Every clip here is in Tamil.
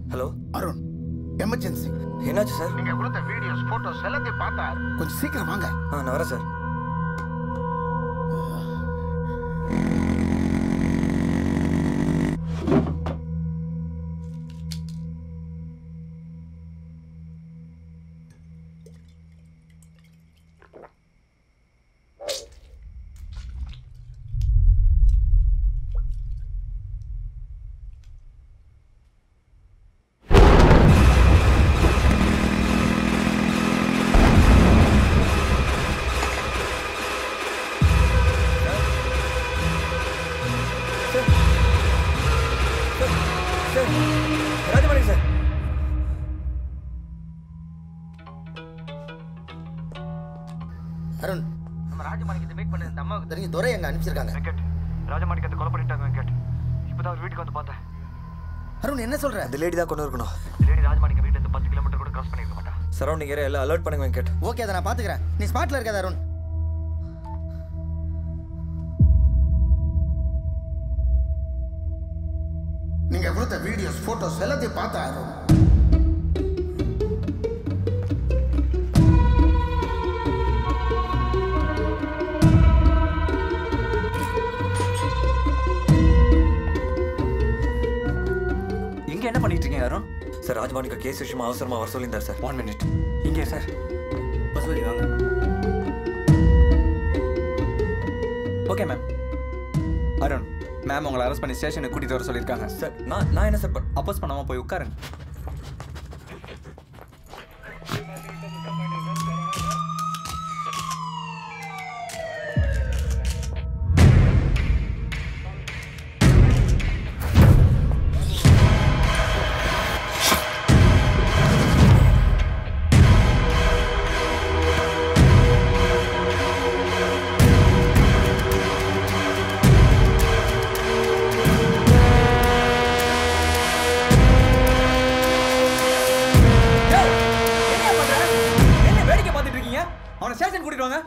ஹலோ அருண் எமர்ஜென்சி என்னாச்சு சார் நீங்க கொடுத்த வீடியோஸ் போட்டோஸ் எல்லாத்தையும் பார்த்தார் கொஞ்சம் சீக்கிரம் வாங்க ஆ நான் வரேன் sir sir Rajamani sir Arun நம்ம ராஜமாணிக்கத்தை மீட் பண்ண இந்த அம்மாவுக்கு தெரிஞ்சு துரை எங்க அனுப்பிச்சிருக்காங்க வெங்கட் ராஜமாணிக்கத்தை கொலை பண்ணிட்டாங்க வெங்கட் இப்போதான் அவர் வீட்டுக்கு வந்து பார்த்தேன் அருண் என்ன சொல்ற அந்த லேடி தான் கொண்டு இருக்கணும் லேடி ராஜமாணிக்க வீட்டுல இருந்து பத்து கிலோமீட்டர் கூட கிராஸ் பண்ணிருக்க மாட்டா சரௌண்டிங் ஏரியா எல்லாம் அலர்ட் பண்ணுங்க வெங்கட் ஓகே அதை நான் பாத்துக்கிறேன் நீ ஸ்பாட்ல இருக்காத அருண் நீங்க கொடுத்த வீடியோஸ் போட்டோஸ் எல்லாத்தையும் பார்த்தார் அருண் இங்க என்ன பண்ணிட்டு இருக்கீங்க அருண் சார் ராஜமாணிக்க கேஸ் விஷயமா அவசரமா வர சொல்லியிருந்தார் சார் ஒன் மினிட் இங்கே சார் பசுவலி வாங்க ஓகே மேம் அருண் மேம் உங்களை அரெஸ்ட் பண்ணி ஸ்டேஷனுக்கு கூட்டிட்டு வர சொல்லியிருக்காங்க சார் நான் நான் என்ன சார் பண்- அப்போஸ் பண்ணாம போய் உட்காருங்க ஏய், என்ன பண்ற? என்ன வேடிக்கை பார்த்துட்டு இருக்கீங்க அவனை ஸ்டேஷன் கூட்டிட்டு வாங்க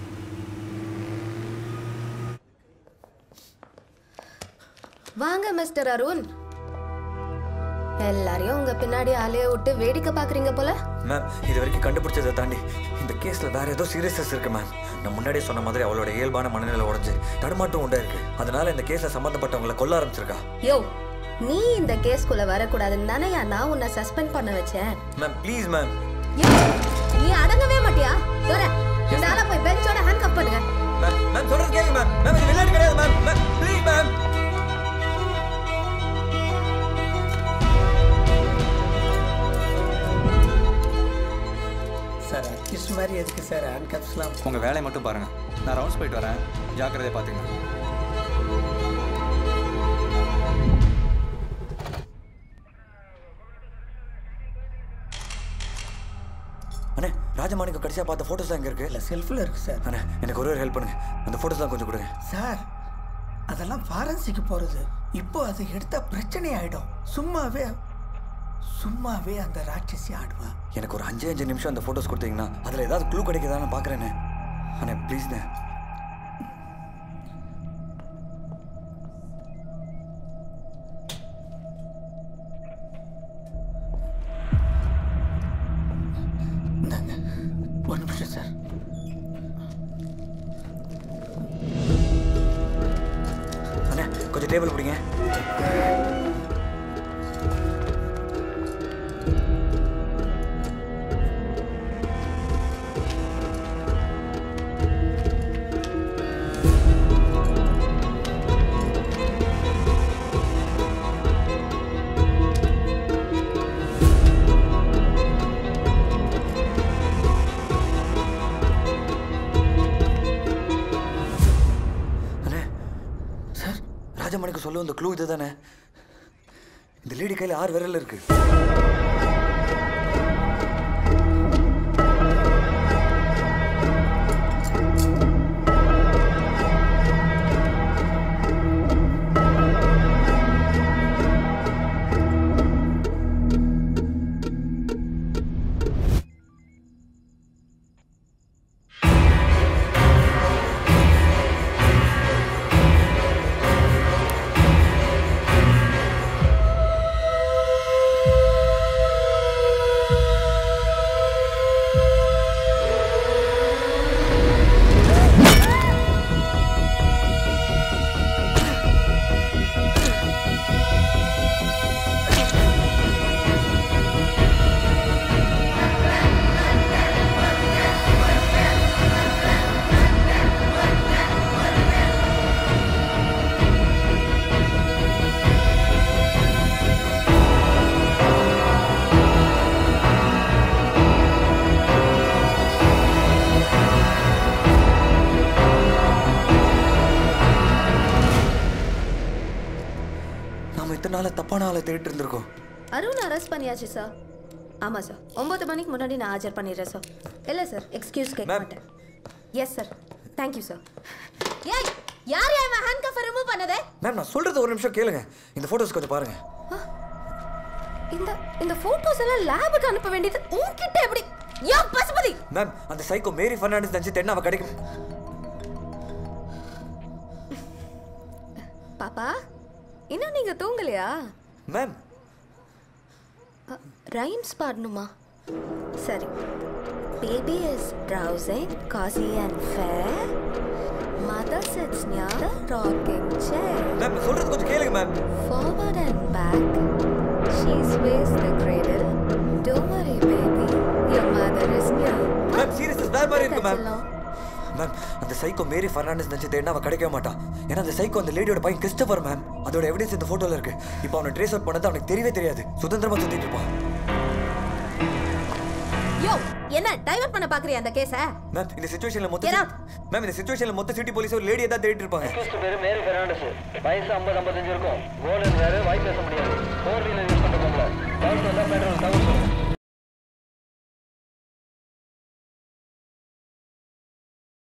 வாங்க மிஸ்டர் அருண் எல்லாரையும் உங்க பின்னாடி அலைய விட்டு வேடிக்கை பாக்குறீங்க போல மேம் இது வரைக்கும் கண்டுபிடிச்சதை தாண்டி இந்த கேஸ்ல வேற ஏதோ சீரியஸஸ் இருக்கு மேம் நான் முன்னாடியே சொன்ன மாதிரி அவளோட இயல்பான மனநிலை உடைஞ்சு தடுமாட்டம் உண்டா இருக்கு அதனால இந்த கேஸ்ல சம்பந்தப்பட்டவங்களை கொல்ல ஆரம்பிச்சிருக்கா யோ நீ இந்த கேஸ்குள்ள வரக்கூடாதுன்னு தானே நான் உன்னை சஸ்பெண்ட் பண்ண வச்சேன் மேம் ப்ளீஸ் மேம் யோ, நீ அடங்கவே மாட்டியா தோற இந்த ஆளை போய் பெஞ்சோட ஹேண்ட் கப் பண்ணுங்க மேம் மேம் சொல்றது கேளுங்க மேம் மேம் இது விளையாட்டு கிடையாது ma'am ma'am please ma'am sir accuse மாதிரி எதுக்கு சார் ஹேண்ட் கப்ஸ்லாம் உங்க வேலையை மட்டும் பாருங்க நான் ரவுண்ட்ஸ் போயிட்டு வரேன் ஜாக்கிரதையா பாத்துங்க அண்ணே ராஜமாணிக்கம் கடைசியா பார்த்த ஃபோட்டோஸ் தான் இங்க இருக்கு இல்லை செல்ஃபில் இருக்கு சார் அண்ணே எனக்கு ஒரு ஹெல்ப் பண்ணுங்க அந்த ஃபோட்டோஸ் தான் கொஞ்சம் கொடுங்க சார் அதெல்லாம் ஃபாரன்சிக்கு போகிறது இப்போ அது எடுத்தா பிரச்சனை ஆயிடும் சும்மாவே சும்மாவே அந்த ராட்சசி ஆடுவா எனக்கு ஒரு அஞ்சு அஞ்சு நிமிஷம் அந்த ஃபோட்டோஸ் கொடுத்தீங்கன்னா அதில் ஏதாவது க்ளூ கிடைக்குதான்னு பார்க்குறேண்ணே அண்ணே ப்ளீஸ்ண்ணே இந்தாங்க ஒரு நிமிஷம் சார் அண்ணே கொஞ்சம் டேபிள் பிடிங்க அண்ணே சார் ராஜமணிக்கு சொல்ல இந்த க்ளூ இதுதானே இந்த லேடி கையில் ஆறு விரல் இருக்கு தப்பான ஆளை தேடிட்டு இருந்திருக்கோம் அருண் அரெஸ்ட் பண்ணியாச்சு சார் ஆமாம் சார் ஒம்பது மணிக்கு முன்னாடி நான் ஆஜர் பண்ணிடுறேன் சார் இல்லை சார் எக்ஸ்கியூஸ் கேட்க Ma'am. மாட்டேன் எஸ் சார் தேங்க்யூ சார் ஏய் யார் யார் இவன் ஹேண்ட் கஃபை ரிமூவ் பண்ணதே மேம் நான் சொல்றது ஒரு நிமிஷம் கேளுங்க இந்த போட்டோஸ் கொஞ்சம் பாருங்க இந்த இந்த ஃபோட்டோஸ் எல்லாம் லேபுக்கு அனுப்ப வேண்டியது உன்கிட்ட எப்படி யோ பசுபதி மேம் அந்த சைக்கோ மேரி ஃபெர்னாண்டஸ் நினச்சி தென்ன அவ கிடைக்கும் பாப்பா இன்னும் நீங்க தூங்கலையா மேம் ரைம்ஸ் பாடணுமா சரி baby is browsing cozy and fair mother sits near the rocking chair ma'am நான் சொல்றது கொஞ்சம் கேளுங்க ma'am forward and back she sways the cradle don't worry baby your mother is near ma'am serious வேற மாதிரி இருக்கு மேம் That's all. மேம் அந்த சைக்கோ மேரி ஃபெர்னாண்டஸ் நினச்சி தேடினா அவ கிடைக்கவே மாட்டான் ஏன்னா அந்த சைக்கோ அந்த லேடியோட பையன் கிறிஸ்டபர் மேம் அதோட எவிடன்ஸ் இந்த போட்டோல இருக்கு இப்போ அவனை ட்ரேஸ் அவுட் பண்ணது அவனுக்கு தெரியவே தெரியாது சுதந்திரமா சுத்திட்டு இருப்பான் யோ என்ன டைவர்ட் பண்ண பாக்குறியா அந்த கேஸ மேம் இந்த சுச்சுவேஷன்ல Get மொத்த out. மேம் இந்த சுச்சுவேஷன்ல மொத்த சிட்டி போலீஸ் ஒரு லேடியை தான் தேடிட்டு இருப்பாங்க பேரு மேரி பெர்னாண்டஸ் வயசு ஐம்பது ஐம்பத்தஞ்சு இருக்கும் கோல்டன் வேறு வாய் பேச முடியாது